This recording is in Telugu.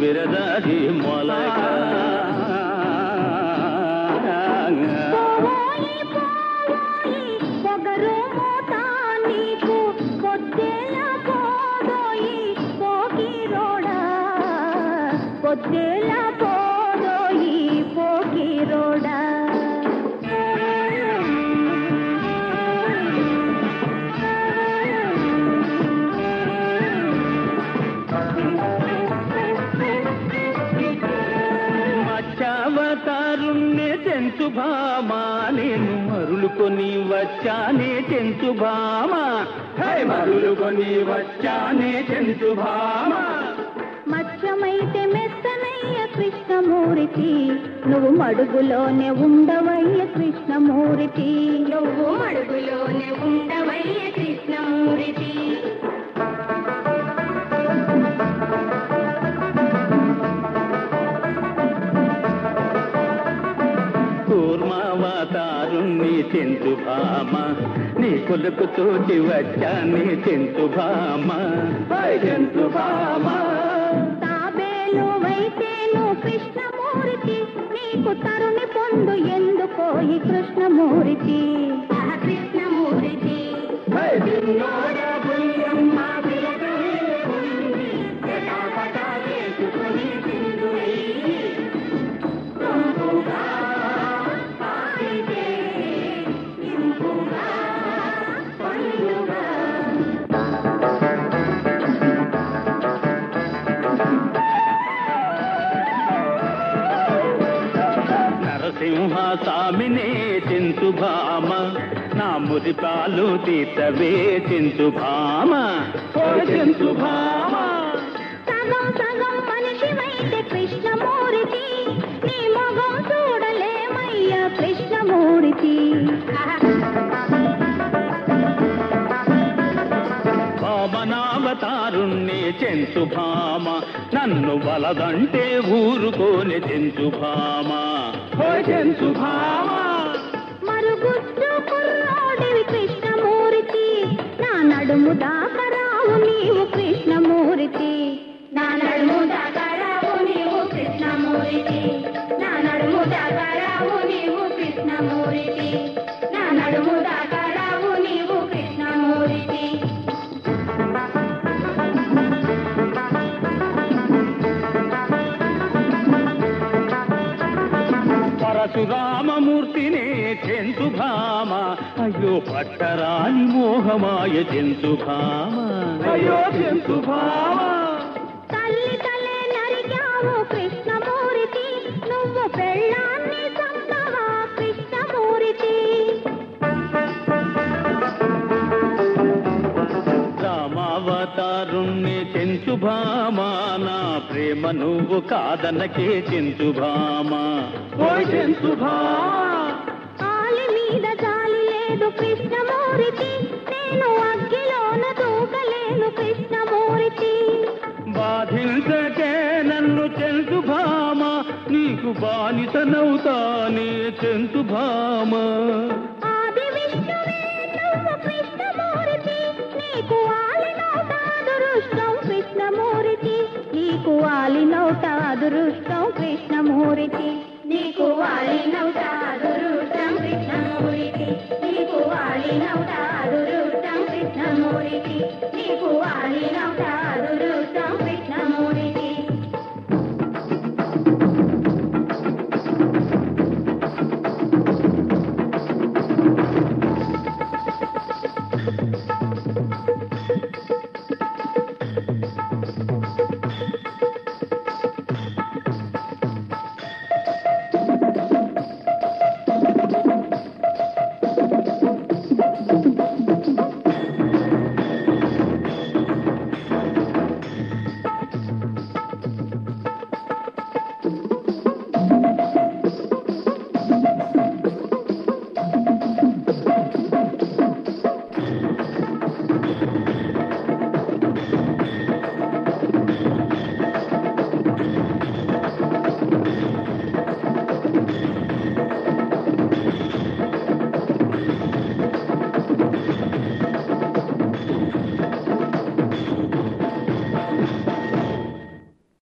విరదాది మొలక పోవోయి పోవోయి పొగరు మూత నీకు పొద్దెల పోదోయి పోకిరోడా పొద్దెల పోదోయి పోకిరోడా మచ్చావతారుణ్ణి తెంచు భామా నేను మరులుకొని వచ్చానే తెంచు భామా హే మరులుకొని వచ్చానే తెంచు భామా మత్స్యమైతే మెత్తనయ్య కృష్ణమూర్తి నువ్వు మడుగులోనే ఉండవయ్య కృష్ణమూర్తి నువ్వు మడుగులోనే ఉండవయ్య కృష్ణమూర్తి కూర్మావతారుణ్ణి తెంచు భామా నీ కొలుకు తోటి వచ్చానే తెంచు భామా హే తెంచు భామా తాబేలు వైతేను కృష్ణమూర్తి నీకు తరుణి పొందు ఎందుకోయి కృష్ణమూర్తి కృష్ణమూర్తి హే నిన్నోడ బుల్లమ్మ పిలకలే ఉంది జటాపటా వేసుకొని సింధువెయ్యి. నరసింహ స్వామినే చింతు భామ నా మురిపాలు తీతవే చింతు భామ ఓ చింతు భామ సగం సగం మనిషివైతే కృష్ణమూర్తి నీ మొగం చూడలేమయ్య కృష్ణమూర్తి భామనావతారుణ్ణి చెంచు భామ నన్ను వలదంటే ఊరుకోని చెంచు భామ ఓ చెంచు భామ మరుగుజ్జు కుర్రోడివి కృష్ణమూర్తి నా నడుము దాకరావు నీవు కృష్ణమూర్తి నా నడుము దాకరావు నీవు కృష్ణమూర్తి నా నడుము దాకరావు నీవు కృష్ణమూర్తి నా నడుము దాకరావు నీవు కృష్ణమూర్తి పరశురామమూర్తినే చెంచు భామ అయ్యో పట్టరాని మోహమాయ చెంచు భామ అయ్యో చెంచు భామ తల్లి తలే నరికావు కృష్ణమూర్తి నువ్వు పెళ్ళాన్ని చంపవా కృష్ణమూర్తి రామావతారుణ్ణి చెంచు భామా నా ప్రేమ నువ్వు కాదనకే చెంచు భామా ఓ చెంచు భామా ఆలి మీద జాలి లేదు కృష్ణమూర్తి నేను అగ్గిలోన దూకలేను కృష్ణమూర్తి బాధించకే నన్ను చెంచు భామ నీకు బానిసనవుతానే చెంచు భామ ఆది విష్ణువే నువ్వు కృష్ణమూర్తి నీకు ఆలినౌట అదృష్టం కృష్ణమూర్తి నీకు ఆలినౌట అదృష్టం కృష్ణమూర్తి నీకు ఆలినౌట అదృష్టం కృష్ణమూర్తి నీకు ఆలినౌట అదృష్టం కృష్ణమూర్తి నీకు ఆలినౌట అదృష్టం